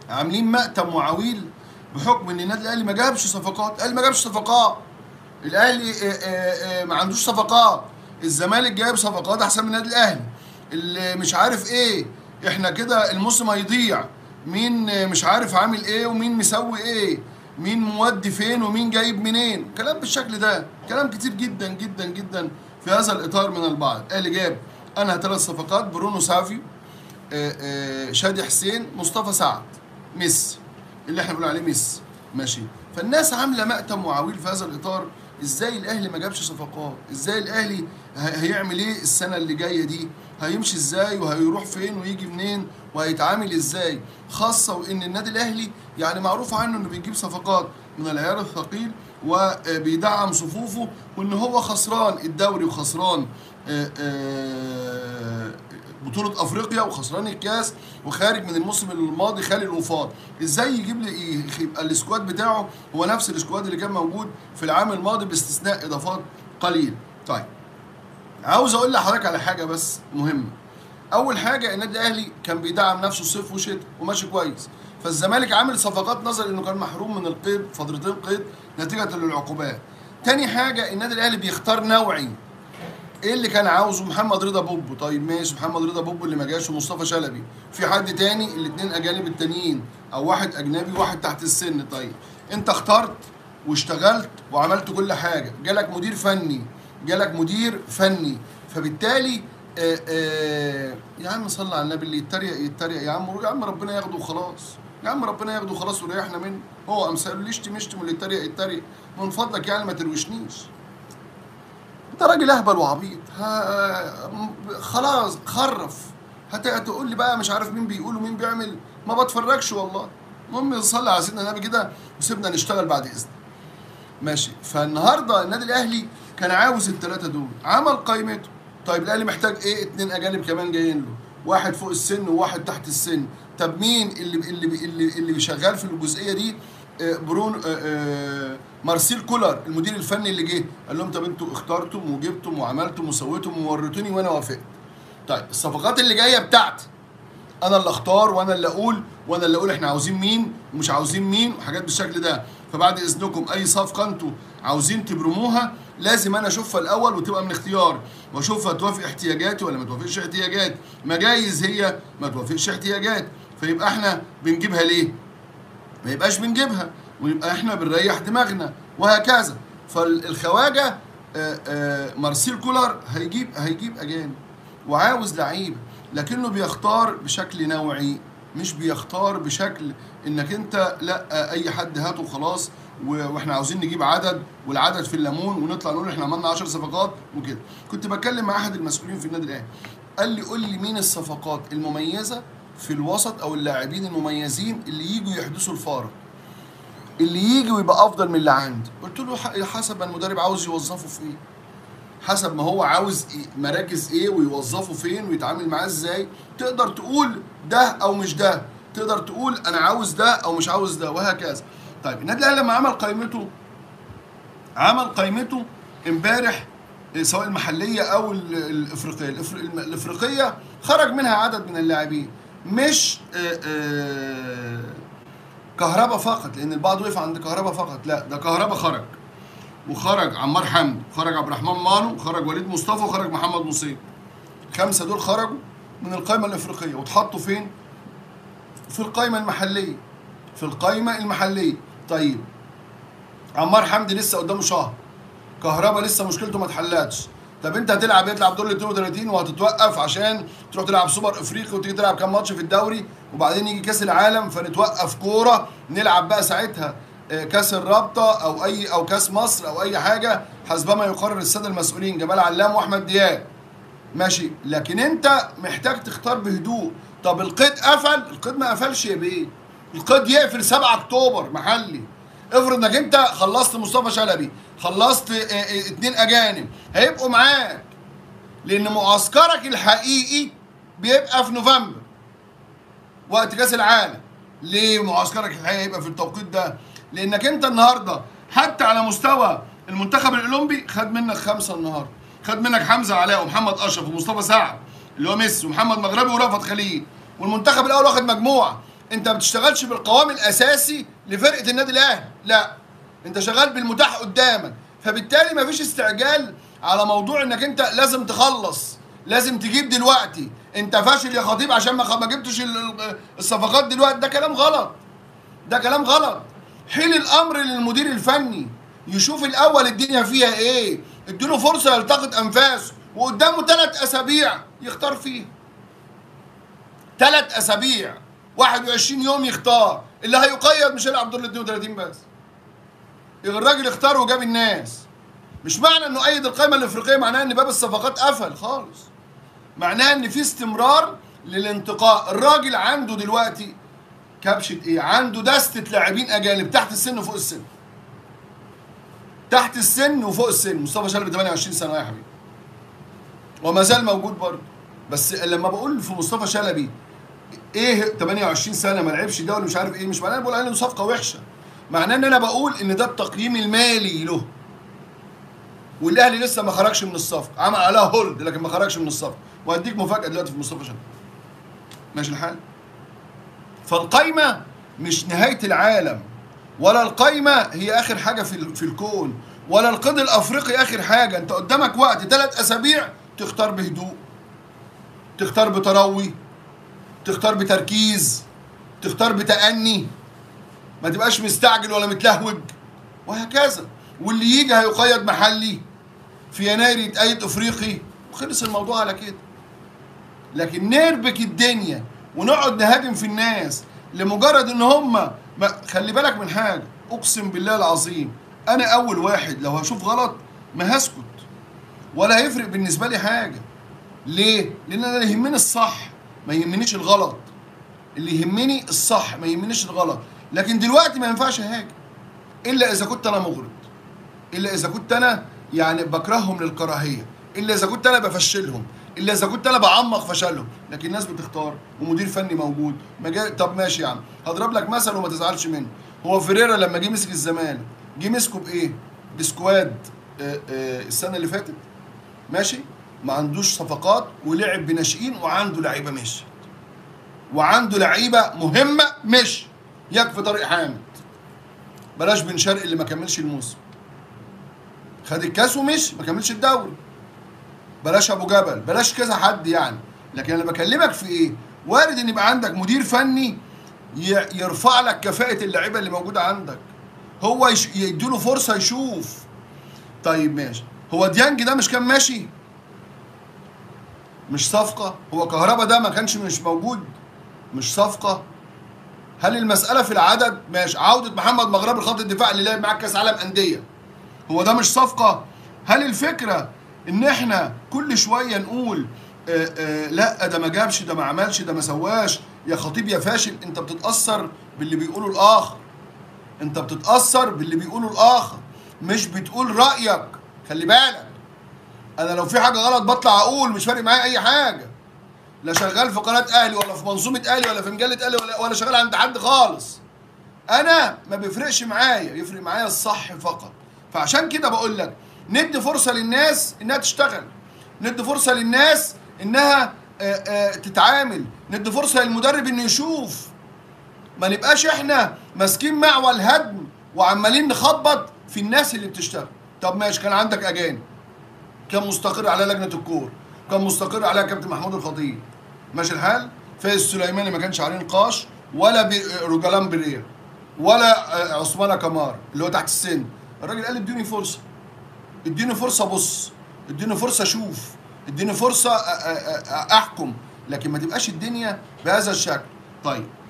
عاملين مأتم وعويل بحكم ان النادي الاهلي ما جابش صفقات الاهلي ما جابش صفقات الاهلي آه، آه، آه، ما عندوش صفقات الزمالك جايب صفقات احسن من النادي الاهلي اللي مش عارف ايه احنا كده الموسم هيضيع مين آه، مش عارف عامل ايه ومين مسوي ايه مين مودي فين ومين جايب منين كلام بالشكل ده كلام كتير جدا جدا جدا في هذا الاطار من البعض الاهلي جاب انهى ثلاث صفقات برونو سافيو آه، آه، شادي حسين مصطفى سعد ميسي اللي احنا بنقول عليه ميسي ماشي فالناس عامله مأتم وعويل في هذا الاطار ازاي الاهلي ما جابش صفقات ازاي الاهلي ه- هيعمل ايه السنه اللي جايه دي هيمشي ازاي وهيروح فين ويجي منين وهيتعامل ازاي خاصه وان النادي الاهلي يعني معروف عنه انه بيجيب صفقات من العيار الثقيل وبيدعم صفوفه وان هو خسران الدوري وخسران آه، آه، بطولة افريقيا وخسران الكاس وخارج من الموسم الماضي خالي الوفاض ازاي يجيب لي يبقى السكواد بتاعه هو نفس السكواد اللي كان موجود في العام الماضي باستثناء اضافات قليل طيب عاوز اقول لحضرتك على حاجه بس مهمه اول حاجه النادي الاهلي كان بيدعم نفسه صيف وشتاء وماشي كويس فالزمالك عامل صفقات نظرا انه كان محروم من القيد فترتين قيد نتيجه للعقوبات تاني حاجه النادي الاهلي بيختار نوعي ايه اللي كان عاوزه محمد رضا بوبو طيب ماشي محمد رضا بوبو اللي ما جاش ومصطفى شلبي في حد تاني الاثنين اجانب التانيين او واحد اجنبي وواحد تحت السن طيب انت اخترت واشتغلت وعملت كل حاجه جالك مدير فني جالك مدير فني فبالتالي آآ آآ يا عم صل على النبي اللي يتريق يتريق يا عم يا عم ربنا ياخده وخلاص يا عم ربنا ياخده وخلاص وريحنا منه هو امثاله اللي يشتم يشتم واللي يتريق يتريق من فضلك يعني ما تروشنيش انت راجل اهبل وعبيط ها م- خلاص خرف هت- هتقول لي بقى مش عارف مين بيقول ومين بيعمل ما بتفرجش والله المهم صلي على سيدنا النبي كده وسيبنا نشتغل بعد اذنك ماشي فالنهارده النادي الاهلي كان عاوز الثلاثه دول عمل قائمته طيب الاهلي محتاج ايه اتنين اجانب كمان جايين له واحد فوق السن وواحد تحت السن طب مين اللي اللي اللي اللي شغال في الجزئيه دي آه، برون آه، آه، مارسيل كولر المدير الفني اللي جه قال لهم طب انتوا اخترتم وجبتم وعملتم وسويتم ووريتوني وانا وافقت طيب الصفقات اللي جايه بتاعتي انا اللي اختار وانا اللي اقول وانا اللي اقول احنا عاوزين مين ومش عاوزين مين وحاجات بالشكل ده فبعد اذنكم اي صفقه انتوا عاوزين تبرموها لازم انا اشوفها الاول وتبقى من اختيار واشوفها توافق احتياجاتي ولا ما توافقش احتياجاتي ما جايز هي ما توافقش احتياجاتي فيبقى احنا بنجيبها ليه ما يبقاش بنجيبها ويبقى احنا بنريح دماغنا وهكذا فالخواجه آه، آه، مارسيل كولر هيجيب هيجيب اجانب وعاوز لعيبه لكنه بيختار بشكل نوعي مش بيختار بشكل انك انت لا اي حد هاته وخلاص و- واحنا عاوزين نجيب عدد والعدد في الليمون ونطلع نقول احنا عملنا 10 صفقات وكده كنت بتكلم مع احد المسؤولين في النادي الاهلي قال لي قول لي مين الصفقات المميزه في الوسط او اللاعبين المميزين اللي يجوا يحدثوا الفارق اللي يجي ويبقى افضل من اللي عندي قلت له ح- حسب ما المدرب عاوز يوظفه في ايه حسب ما هو عاوز إيه مراكز ايه ويوظفه فين ويتعامل معاه ازاي تقدر تقول ده او مش ده تقدر تقول انا عاوز ده او مش عاوز ده وهكذا طيب النادي الاهلي لما عمل قائمته عمل قائمته امبارح إيه، سواء المحليه او ال- الافريقيه الإفر- الم- الافريقيه خرج منها عدد من اللاعبين مش آه، آه، كهربا فقط لان البعض وقف عند كهربا فقط لا ده كهربا خرج وخرج عمار حمدي وخرج عبد الرحمن مانو وخرج وليد مصطفى وخرج محمد مصيب الخمسه دول خرجوا من القائمه الافريقيه واتحطوا فين في القائمه المحليه في القائمه المحليه طيب عمار حمدي لسه قدامه شهر كهربا لسه مشكلته ما اتحلتش طب انت هتلعب ايه تلعب دور ال 32 وهتتوقف عشان تروح تلعب سوبر افريقي وتيجي تلعب كام ماتش في الدوري وبعدين يجي كاس العالم فنتوقف كوره نلعب بقى ساعتها آه، كاس الرابطه او اي او كاس مصر او اي حاجه حسبما يقرر الساده المسؤولين جمال علام واحمد دياب ماشي لكن انت محتاج تختار بهدوء طب القيد قفل القيد ما قفلش يا بيه القيد يقفل 7 اكتوبر محلي افرض انك انت خلصت مصطفى شلبي خلصت اه، اه، اتنين اجانب هيبقوا معاك لان معسكرك الحقيقي بيبقى في نوفمبر وقت كاس العالم ليه معسكرك الحقيقي هيبقى في التوقيت ده لانك انت النهارده حتى على مستوى المنتخب الاولمبي خد منك خمسه النهارده خد منك حمزه علاء ومحمد اشرف ومصطفى سعد اللي هو ميسي ومحمد مغربي ورافت خليل والمنتخب الاول واخد مجموعه انت ما بتشتغلش بالقوام الاساسي لفرقه النادي الاهلي لا انت شغال بالمتاح قدامك فبالتالي ما فيش استعجال على موضوع انك انت لازم تخلص لازم تجيب دلوقتي انت فاشل يا خطيب عشان ما ما جبتش ال- ال- الصفقات دلوقتي ده كلام غلط ده كلام غلط حيل الامر للمدير الفني يشوف الاول الدنيا فيها ايه اديله فرصه يلتقط انفاسه وقدامه ثلاث اسابيع يختار فيه ثلاث اسابيع 21 يوم يختار اللي هيقيد مش هيلعب دور ال 32 بس الراجل اختار وجاب الناس مش معنى انه ايد القائمه الافريقيه معناه ان باب الصفقات قفل خالص معناه ان في استمرار للانتقاء الراجل عنده دلوقتي كبشه ايه عنده دستة لاعبين اجانب تحت السن وفوق السن تحت السن وفوق السن مصطفى شلبي 28 سنه يا حبيبي وما زال موجود برضه بس لما بقول في مصطفى شلبي ايه 28 سنه ما لعبش ده ولا مش عارف ايه مش معناه بقول عليه انه صفقه وحشه معناه ان انا بقول ان ده التقييم المالي له والاهلي لسه ما خرجش من الصفقه عمل عليها هولد لكن ما خرجش من الصفقه وهديك مفاجاه دلوقتي في مصطفى شلبي ماشي الحال فالقايمه مش نهايه العالم ولا القايمه هي اخر حاجه في ال- في الكون ولا القيد الافريقي اخر حاجه انت قدامك وقت ثلاث اسابيع تختار بهدوء تختار بتروي تختار بتركيز تختار بتأني ما تبقاش مستعجل ولا متلهوج وهكذا واللي يجي هيقيد محلي في يناير يتأيد افريقي وخلص الموضوع على كده لكن نربك الدنيا ونقعد نهاجم في الناس لمجرد ان هم ما خلي بالك من حاجه اقسم بالله العظيم انا اول واحد لو هشوف غلط ما هسكت ولا هيفرق بالنسبه لي حاجه ليه لان انا اللي يهمني الصح ما يهمنيش الغلط اللي يهمني الصح ما يهمنيش الغلط لكن دلوقتي ما ينفعش اهاجم الا اذا كنت انا مغرض الا اذا كنت انا يعني بكرههم للكراهيه الا اذا كنت انا بفشلهم الا اذا كنت انا بعمق فشلهم لكن الناس بتختار ومدير فني موجود ما جا... طب ماشي يا عم هضرب لك مثل وما تزعلش منه هو فيريرا لما جه مسك الزمالك جه مسكه بايه بسكواد آه، آه، السنه اللي فاتت ماشي ما عندوش صفقات ولعب بناشئين وعنده لعيبه مش وعنده لعيبه مهمه مش يكفي طارق حامد بلاش بن شرقي اللي ما كملش الموسم خد الكاس ومش ما كملش الدوري بلاش ابو جبل بلاش كذا حد يعني لكن انا بكلمك في ايه وارد ان يبقى عندك مدير فني ي- يرفع لك كفاءه اللعيبه اللي موجوده عندك هو يش... يديله فرصه يشوف طيب ماشي هو ديانج ده مش كان ماشي مش صفقه هو كهربا ده ما كانش مش موجود مش صفقه هل المساله في العدد ماشي عوده محمد مغربي لخط الدفاع اللي لعب معاك كاس عالم انديه هو ده مش صفقه هل الفكره ان احنا كل شويه نقول آآ آآ لا ده ما جابش ده ما عملش ده ما سواش يا خطيب يا فاشل انت بتتاثر باللي بيقوله الاخر انت بتتاثر باللي بيقوله الاخر مش بتقول رايك خلي بالك انا لو في حاجه غلط بطلع اقول مش فارق معايا اي حاجه لا شغال في قناه اهلي ولا في منظومه اهلي ولا في مجله اهلي ولا ولا شغال عند حد خالص انا ما بيفرقش معايا يفرق معايا الصح فقط فعشان كده بقول لك ندي فرصه للناس انها تشتغل ندي فرصه للناس انها آآ آآ تتعامل ندي فرصه للمدرب انه يشوف ما نبقاش احنا ماسكين معوى الهدم وعمالين نخبط في الناس اللي بتشتغل طب ماشي كان عندك اجانب كان مستقر على لجنه الكور كان مستقر عليها كابتن محمود الخطيب ماشي الحال فايز سليماني ما كانش عليه نقاش ولا بي- روجالان برير ولا آه، عثمان كمار اللي هو تحت السن الراجل قال اديني فرصه اديني فرصه بص اديني فرصه اشوف اديني فرصه أ- أ- أ- احكم لكن ما تبقاش الدنيا بهذا الشكل طيب